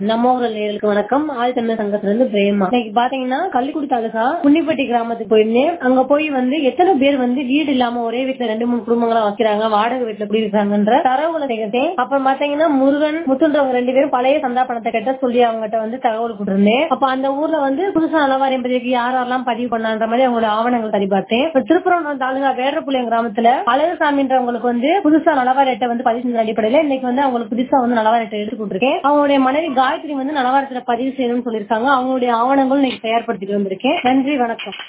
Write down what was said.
நம்ம ஊரல் நேயர்களுக்கு வணக்கம் ஆழ்தமிழ் சங்கத்துல இருந்து பிரேமா இன்னைக்கு பாத்தீங்கன்னா கள்ளிக்குடி தாலுகா புன்னிப்பட்டி கிராமத்துக்கு போயிருந்தேன் அங்க போய் வந்து எத்தனை பேர் வந்து வீடு இல்லாம ஒரே வீட்டுல ரெண்டு மூணு குடும்பங்களா வைக்கிறாங்க வாடகை வீட்டுல எப்படி இருக்காங்கன்ற தரவுகளை சேர்த்தேன் அப்புறம் பாத்தீங்கன்னா முருகன் முத்துன்றவங்க ரெண்டு பேரும் பழைய சந்தா பணத்தை கட்ட சொல்லி அவங்ககிட்ட வந்து தகவல் கொடுத்திருந்தேன் அப்ப அந்த ஊர்ல வந்து புதுசா நலவாரியம் பதிவுக்கு யார் யாரெல்லாம் பதிவு பண்ணான்ற மாதிரி அவங்களோட ஆவணங்கள் சரி பார்த்தேன் இப்ப திருப்புறம் தாலுகா வேடப்புள்ளையம் கிராமத்துல அழகுசாமின்றவங்களுக்கு வந்து புதுசா நலவாரி அட்டை வந்து பதிவு செஞ்ச அடிப்படையில இன்னைக்கு வந்து அவங்களுக்கு புதுசா வந்து நலவாரி அட்டை எடுத்து கொடுத்துருக்கேன் அவங்களுடைய மனைவி காயத்ரி வந்து நலவாரத்துல பதிவு செய்யணும்னு சொல்லியிருக்காங்க அவங்களுடைய ஆவணங்கள் இன்னைக்கு தயார்படுத்திட்டு வந்திருக்கேன் நன்றி வணக்கம்